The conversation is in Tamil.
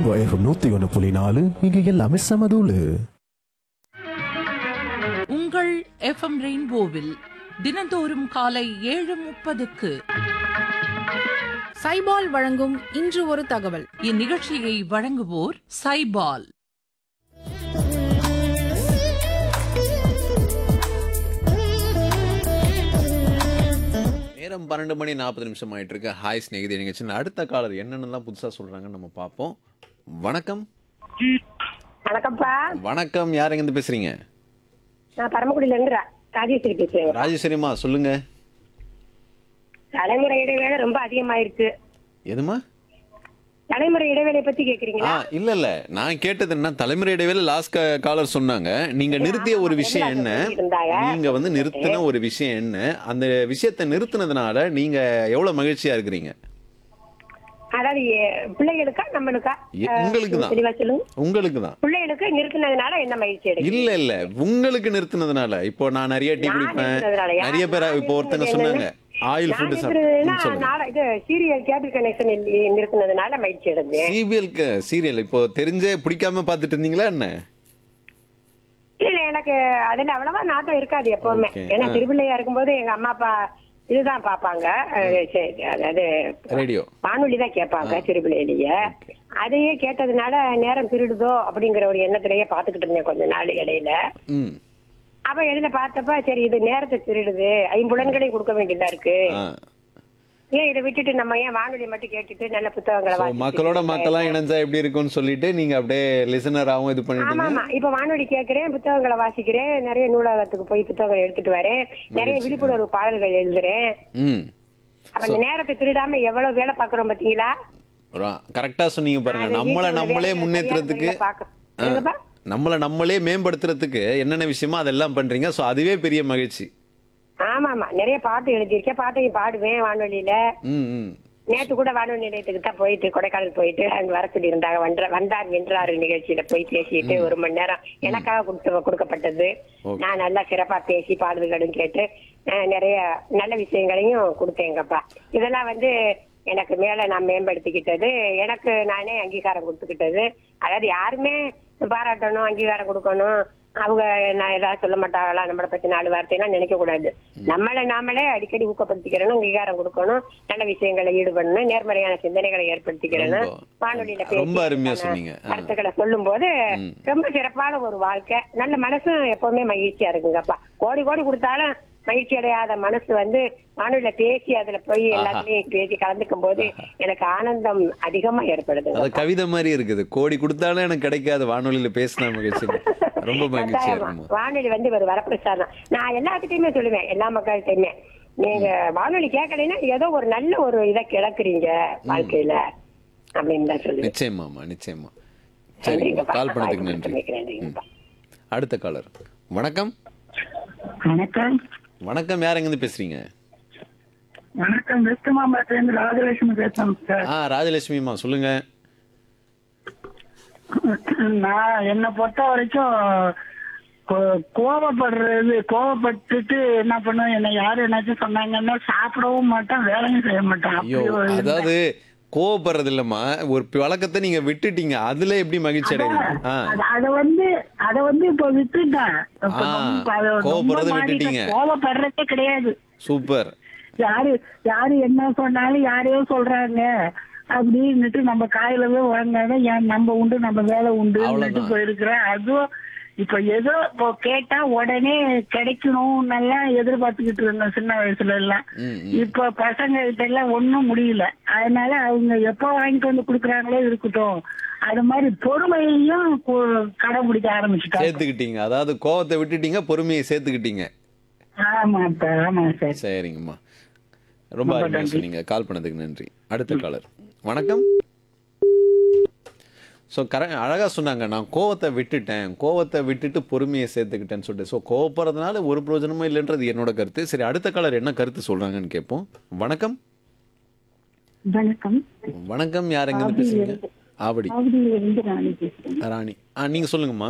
ரெயின்போ எஃப்எம் நூத்தி ஒன்று புள்ளி நாலு இங்க எல்லாமே சமதூளு உங்கள் எஃப்எம் ரெயின்போவில் தினந்தோறும் காலை ஏழு முப்பதுக்கு சைபால் வழங்கும் இன்று ஒரு தகவல் இந்நிகழ்ச்சியை வழங்குவோர் சைபால் நேரம் பன்னெண்டு மணி நாற்பது நிமிஷம் ஆயிட்டு இருக்கு ஹாய் ஸ்நேகிதி நிகழ்ச்சி அடுத்த காலர் என்னென்னலாம் புதுசா சொல்றாங்கன்னு நம்ம பார்ப்போம் வணக்கம் வணக்கம்ப்பா வணக்கம் யார் எங்கேருந்து பேசுறீங்க நான் பரமக்குடியில இருந்து ரா- ராஜேஸ்வரி பேசுறேன் ராஜேஸ்வரிமா சொல்லுங்க தலைமுறை இடைவேளை ரொம்ப அதிகமாயிருச்சு எதுமா தலைமுறை இடைவேளை பத்தி ஆ கேக்குறீங்களா இல்ல இல்ல நான் கேட்டது என்ன தலைமுறை இடைவேளை லாஸ்ட் காலர் சொன்னாங்க நீங்க நிறுத்திய ஒரு விஷயம் என்ன இருந்தாங்க. நீங்க வந்து நிறுத்தின ஒரு விஷயம் என்ன அந்த விஷயத்தை நிறுத்தினதுனால நீங்க எவ்வளவு மகிழ்ச்சியா இருக்கிறீங்க அதாவது எ- பிள்ளைகளுக்கா நம்மளுக்கா எ- உங்களுக்கு தான். தெளிவா சொல்லுங்க உங்களுக்கு தான் பிள்ளைகளுக்கு நிறுத்தினதுனால என்ன மகிழ்ச்சி அடையும் இல்ல இல்ல உங்களுக்கு நிறுத்தினதுனால இப்போ நான் நிறைய டீ நான் குடிப்பேன் நிறுத்தினதுனாலயா? நிறைய பேர் நான் இப்போ ஒருத்தங்க நிறுத்தினது சொன்னாங்க ஆயில் நான் ஃபுட் நிறுத்தினதுன்னா, சொல்லுங்க நாளை- இது சீரியல் கேபிள் கனெக்ஷன் நிறுத்தினதுனால மகிழ்ச்சி அடைஞ்சேன் சிபிஎல்க்கு சீரியல் இப்போ தெரிஞ்சே பிடிக்காம பாத்துட்டு இருந்தீங்களா என்ன இல்ல எனக்கு அதுல அவ்வளவா நாட்டம் இருக்காது எப்பவுமே Okay. ஏன்னா ஆ. திருப்பிள்ளையா இருக்கும்போது எங்க அம்மா அப்பா இதுதான் பாப்பாங்க அஹ் சரி, அதாவது ரேடியோ வானொலி தான் கேட்பாங்க திருப்பிள்ளையிலேயே அதையே கேட்டதுனால நேரம் திருடுதோ அப்படிங்கிற ஒரு எண்ணத்திலேயே பாத்துக்கிட்டு இருந்தேன் கொஞ்ச நாள் இடையில ம் அப்ப இடையில பார்த்தப்ப சரி இது நேரத்தை திருடுது ஐம்புலன்களையும் கொடுக்க வேண்டியதா இருக்கு ஆ ஏன் இதை விட்டுட்டு நம்ம ஏன் வானொலி மட்டும் கேட்டுட்டு நல்ல புத்தகங்களை So, வாசிச்சுட்டு மக்களோட மக்களா இணைஞ்சா எப்படி இருக்கும்னு சொல்லிட்டு நீங்க அப்படியே லிசனராகவும் இது ஆமா பண்ணிட்டீங்க ஆமா இப்ப வானொலி கேட்கிறேன் புத்தகங்களை வாசிக்கிறேன் நிறைய நூலகத்துக்கு போய் புத்தகங்களை எடுத்துட்டு வரேன் நிறைய விழிப்புணர்வு பாடல்கள் எழுதுறேன் ம் அப்ப அந்த நேரத்தை திருடாம எவ்வளவு வேலை பாக்குறோம் பாத்தீங்களா கரெக்டா சொன்னீங்க பாருங்க அது நம்மள வீட்டுல நம்மளே வேலையை முன்னேற்றத்துக்கு சரியா பார்க்க- என்னப்பா? நம்மள நம்மளே மேம்படுத்துறதுக்கு என்னென்ன விஷயமோ அதெல்லாம் பண்றீங்க சோ அதுவே பெரிய மகிழ்ச்சி ஆமா ஆமா நிறைய பாட்டு எழுதியிருக்கேன் பாட்டையும் பாடுவேன் வானொலியில ம் ம் நேத்து கூட வானொலி நிலையத்துக்கு தான் போயிட்டு கொடைக்கானல் போயிட்டு அங்க வர சொல்லி இருந்தாங்க வந்த வந்தார் வென்றாரு நிகழ்ச்சியில போய் பேசிட்டு ஒரு மணி நேரம் எனக்காக கொடுத்து கொடுக்கப்பட்டது Okay. நான் நல்லா சிறப்பா பேசி பாடல்களும் கேட்டு அஹ், நிறைய நல்ல விஷயங்களையும் கொடுத்தேங்கப்பா இதெல்லாம் வந்து எனக்கு மேல நான் மேம்படுத்திக்கிட்டது எனக்கு நானே அங்கீகாரம் கொடுத்துக்கிட்டது அதாவது யாருமே பாராட்டணும் அங்கீகாரம் கொடுக்கணும் அவங்க நான் ஏதாவது சொல்ல மாட்டாங்களா நம்மளை பத்தி நாலு வார்த்தையெல்லாம் நினைக்க கூடாது நம்மளை நாமளே அடிக்கடி ஊக்கப்படுத்திக்கிறணும் அங்கீகாரம் கொடுக்கணும் நல்ல விஷயங்களை ஈடுபடணும் நேர்மறையான சிந்தனைகளை ஏற்படுத்திக்கிறணும் ரொம்ப- வானொலியில ரொம்ப அருமையா பேசி சொன்னீங்க. ஆ. கருத்துக்களை சொல்லும் போது ரொம்ப சிறப்பான ஒரு வாழ்க்கை நல்ல மனசும் எப்பவுமே மகிழ்ச்சியா இருக்குங்கப்பா கோடி கோடி கொடுத்தாலும் மகிழ்ச்சி அடையாத மனசு வந்து வானொலியில பேசி அதுல போய் எல்லாத்துலயும் பேசி கலந்துக்கும் போது எனக்கு ஆனந்தம் அதிகமா ஏற்படுது அது கவிதை மாதிரி இருக்குது கோடி கொடுத்தாலும் எனக்கு கிடைக்காது வானொலியில பேசின மகிழ்ச்சி ரொம்ப மகிழ்ச்சியா கட்டாயமா. இருக்கும் வானொலி வந்து ஒரு வரப்பிரசாதம் நான் எல்லாத்துட்டையுமே சொல்லுவேன் எல்லா மக்கள்கிட்டயுமே நீங்க வானொலி கேட்கலைன்னா ஏதோ ஒரு நல்ல ஒரு இதை கிளக்குறீங்க வாழ்க்கையில அப்படின்னு தான் சொல்லுவேன் நிச்சயமாமா நிச்சயமா சரிங்க நன்றிங்கப்பா. கால் பண்ணதுக்கு வாய்ப்பு நன்றி கொடுத்தமைக்கு நன்றிங்கப்பா. அடுத்த காலர் வணக்கம் வணக்கம் வணக்கம் யார் எங்கேருந்து பேசுறீங்க வணக்கம் வெஸ்ட் மாம்பலத்திலிருந்து ராஜலட்சுமி பேசுறேன் சார் ஆ ராஜலட்சுமிமா சொல்லுங்க நான் என்னை பொறுத்த வரைக்கும் கோ- கோவப்படுறது கோவப்பட்டுட்டு என்ன பண்ணுவேன் என்னை யாரு என்னாச்சும் சொன்னாங்கன்னா சாப்பிடவும் மாட்டேன் வேலையும் செய்ய மாட்டேன் ஐயோ அப்படி ஒரு அதாவது கோவப்படுறது இல்லம்மா ஒரு வழக்கத்தை நீங்க விட்டுட்டீங்க அதுல எப்படி மகிழ்ச்சி அடைவீங்க ஆ அது- அத வந்து அத வந்து இப்ப விட்டுட்டேன் இப்ப ஆ, ரொம்ப- அது ரொம்ப கோவப்படுறதை மாறிட்டேன். விட்டுட்டீங்க. கோவப்படுறதே கிடையாது சூப்பர் யாரு யாரு என்ன சொன்னாலும் யாரையோ சொல்றாங்க அப்படின்னுட்டு நம்ம காயிலவே வாங்காத ஏன் நம்ம உண்டு நம்ம வேலை உண்டு அவ்வளவுதான். போயிருக்கிறேன் அதுவும் இப்ப ஏதோ இப்போ கேட்டா உடனே கிடைக்கணும் நல்லா எதிர்பார்த்துக்கிட்டு இருந்தோம் சின்ன வயசுல எல்லாம் ம், ம். இப்ப பசங்க கிட்ட எல்லாம் ஒண்ணும் முடியல அதனால அவங்க எப்ப வாங்கிட்டு வந்து குடுக்கறாங்களோ இருக்கட்டும் அது மாதிரி பொறுமையையும் கு- கடைபிடிக்க ஆரம்பிச்சுட்டாங்க சேர்த்துக்கிட்டீங்க அதாவது கோவத்தை விட்டுட்டீங்க பொறுமையை சேர்த்துக்கிட்டீங்க ஆமா இப்ப ஆமா சார் சரிங்கம்மா ரொம்ப ரொம்ப அருமையா நன்றி. சொன்னீங்க கால் பண்ணதுக்கு நன்றி அடுத்த காலர் வணக்கம் ஸோ கர அழகா சொன்னாங்க நான் கோவத்தை விட்டுட்டேன் கோவத்தை விட்டுட்டு பொறுமையை சேர்த்துக்கிட்டேன்னு சொல்லிட்டு ஸோ கோவப்படுறதுனால ஒரு பிரயோஜனமும் இல்லைன்றது என்னோட கருத்து சரி அடுத்த காலர் என்ன கருத்து சொல்றாங்கன்னு கேட்போம் வணக்கம் வணக்கம் வணக்கம் யார் எங்க பேசுறீங்க ஆவடி ஆவடியில இருந்து ராணி பேசுறேன் ராணி ஆ நீங்க சொல்லுங்கம்மா